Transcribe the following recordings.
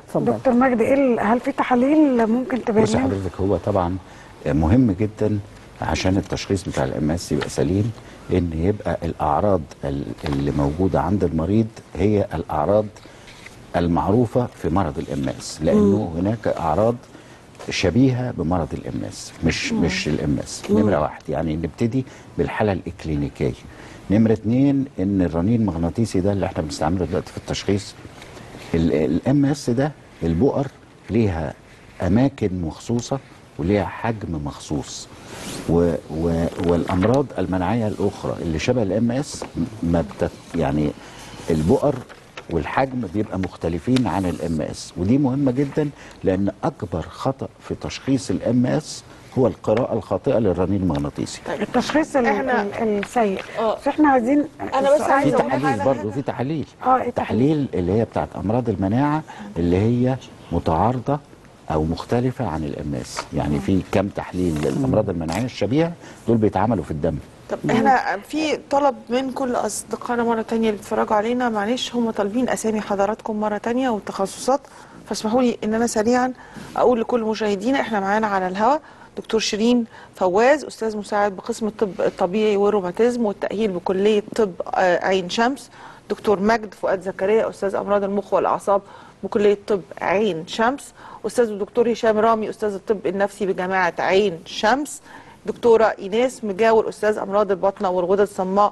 اتفضل دكتور مجدي ايه ال- هل في تحاليل ممكن تبين بص لنا؟ حضرتك هو طبعا مهم جدا عشان التشخيص بتاع الام اس يبقى سليم ان يبقى الاعراض ال- اللي موجوده عند المريض هي الاعراض المعروفه في مرض الام اس لانه هناك اعراض شبيهه بمرض الام اس مش مش الام اس نمره واحد يعني نبتدي بالحاله الاكلينيكيه نمره اتنين ان الرنين المغناطيسي ده اللي احنا بنستعمله دلوقتي في التشخيص الام اس ده البؤر ليها اماكن مخصوصه وليها حجم مخصوص و و والامراض المناعيه الاخرى اللي شبه الام اس ما بتت يعني البؤر والحجم بيبقى مختلفين عن الام اس ودي مهمه جدا لان اكبر خطا في تشخيص الام اس هو القراءه الخاطئه للرنين المغناطيسي التشخيص ال- إحنا- ال- السيء آه. بس احنا عايزين أنا بس السؤال عايزة في أقول ده- تحاليل حاجة- برضه في تحاليل اه إيه تحاليل اللي هي بتاعت امراض المناعه اللي هي متعارضه او مختلفه عن الام اس يعني في كم تحليل للامراض المناعيه الشبيهه دول بيتعملوا في الدم طب احنا في طلب من كل اصدقائنا مره تانية اللي بيتفرجوا علينا معلش هم طالبين اسامي حضراتكم مره تانية والتخصصات فاسمحوا لي ان انا سريعا اقول لكل مشاهدينا احنا معانا على الهواء دكتور شيرين فواز استاذ مساعد بقسم الطب الطبيعي والروماتيزم والتاهيل بكليه طب آه، عين شمس دكتور مجد فؤاد زكريا استاذ امراض المخ والاعصاب بكليه طب عين شمس استاذ الدكتور هشام رامي استاذ الطب النفسي بجامعه عين شمس دكتورة إيناس مجاور أستاذ أمراض البطنة والغدد الصماء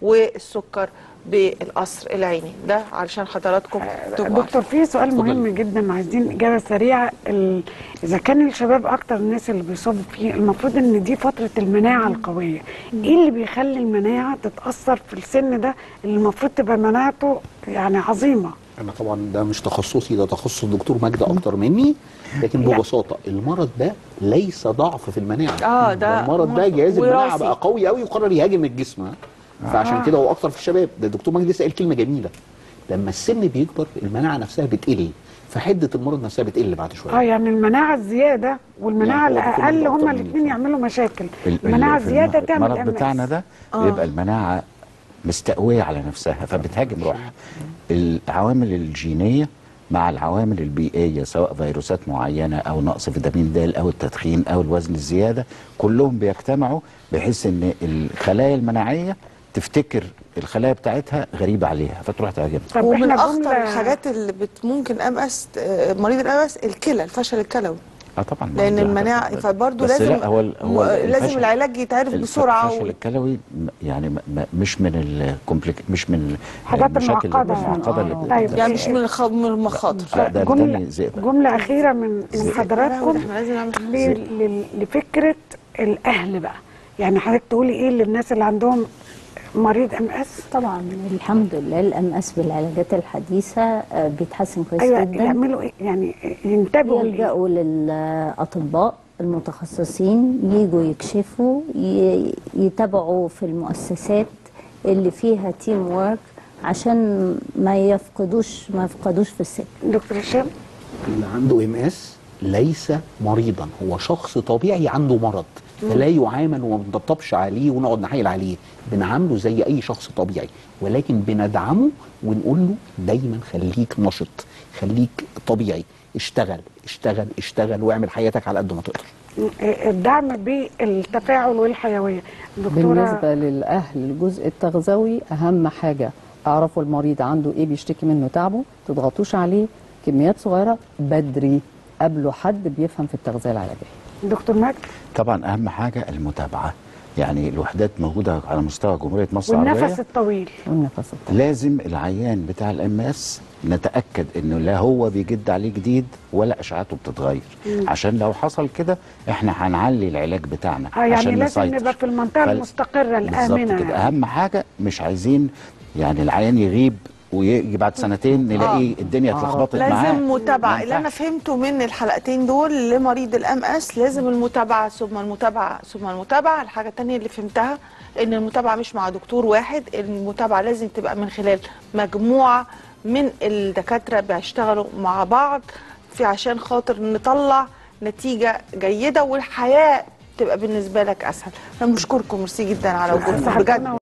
والسكر بالقصر العيني ده علشان حضراتكم تبقوا دكتور في سؤال مهم جدا عايزين اجابه سريعه ال... اذا كان الشباب اكتر الناس اللي بيصابوا فيه المفروض ان دي فتره المناعه القويه ايه اللي بيخلي المناعه تتاثر في السن ده اللي المفروض تبقى مناعته يعني عظيمه انا طبعا ده مش تخصصي ده تخصص الدكتور مجدي اكتر مني لكن ببساطه المرض ده ليس ضعف في المناعه آه، ده المرض ده مرض جهاز المناعه وراثي. بقى قوي قوي وقرر يهاجم الجسم ها؟ فعشان كده هو اكتر في الشباب ده الدكتور مجدي لسه قال كلمه جميله لما السن بيكبر المناعه نفسها بتقل فحده المرض نفسها بتقل بعد شويه اه يعني المناعه الزياده والمناعه يعني هو دكتور الاقل مجدي هما أكتر مني. الاثنين يعملوا مشاكل ال- ال- المناعه في الزياده الم- تعمل المرض MS. بتاعنا ده بيبقى المناعه مستقويه على نفسها فبتهاجم روحها العوامل الجينيه مع العوامل البيئيه سواء فيروسات معينه او نقص فيتامين د او التدخين او الوزن الزياده كلهم بيجتمعوا بحيث ان الخلايا المناعيه تفتكر الخلايا بتاعتها غريبه عليها فتروح تهاجمها طب ومن احنا اخطر جملة- الحاجات اللي بت ممكن ام اس مريض الام اس الكلى الفشل الكلوي اه طبعا لان دي المناعه حاجة- فبرضه بس لازم لا هو ال- هو م- لازم الفشل- العلاج يتعرف الف- بسرعه الفشل و... الكلوي م- يعني م- م- مش من الكومبليك مش من حاجات المشاكل المعقدة المعقده يعني. اللي طيب. يعني مش من الخ- من المخاطر لا ده جملة التاني ذئب جملة أخيرة من من لا، حضراتكم احنا لازم نعمل ل- ل- لفكرة الأهل بقى يعني حضرتك تقولي إيه للناس اللي عندهم مريض ام اس طبعا الحمد لله الام اس بالعلاجات الحديثه آه، بيتحسن كويس ايوه جدا يعملوا ايه يعني ينتبهوا لإيه؟ يلجأوا للأطباء المتخصصين يجوا يكشفوا ي- يتابعوا في المؤسسات اللي فيها تيم وورك عشان ما يفقدوش ما يفقدوش في السن دكتور هشام اللي عنده ام اس ليس مريضا هو شخص طبيعي عنده مرض فلا يعامل وما بنطبطبش عليه ونقعد نحايل عليه بنعامله زي اي شخص طبيعي ولكن بندعمه ونقول له دايما خليك نشط خليك طبيعي اشتغل اشتغل اشتغل واعمل حياتك على قد ما تقدر الدعم بالتفاعل والحيوية دكتورة بالنسبة للأهل الجزء التغذوي أهم حاجة اعرفوا المريض عنده إيه بيشتكي منه تعبه تضغطوش عليه كميات صغيرة بدري قبله حد بيفهم في التغذية العلاجية دكتور مجد طبعا اهم حاجه المتابعه يعني الوحدات موجوده على مستوى جمهوريه مصر والنفس العربيه الطويل والنفس الطويل لازم العيان بتاع الام اس نتاكد انه لا هو بيجد عليه جديد ولا اشعاعاته بتتغير عشان لو حصل كده احنا هنعلي العلاج بتاعنا اه يعني عشان لازم نسيطر. نبقى في المنطقة فال- المستقرة الآمنة بالظبط كده يعني. اهم حاجه مش عايزين يعني العيان يغيب ويجي بعد سنتين نلاقي الدنيا اتلخبطت معاه لازم متابعه ما اللي انا ينفعش. فهمته من الحلقتين دول لمريض الام اس لازم المتابعه ثم المتابعه ثم المتابعه الحاجه الثانيه اللي فهمتها ان المتابعه مش مع دكتور واحد المتابعه لازم تبقى من خلال مجموعه من الدكاتره بيشتغلوا مع بعض في عشان خاطر نطلع نتيجه جيده والحياه تبقى بالنسبه لك اسهل انا بشكركم ميرسي جدا على وجودكم بجد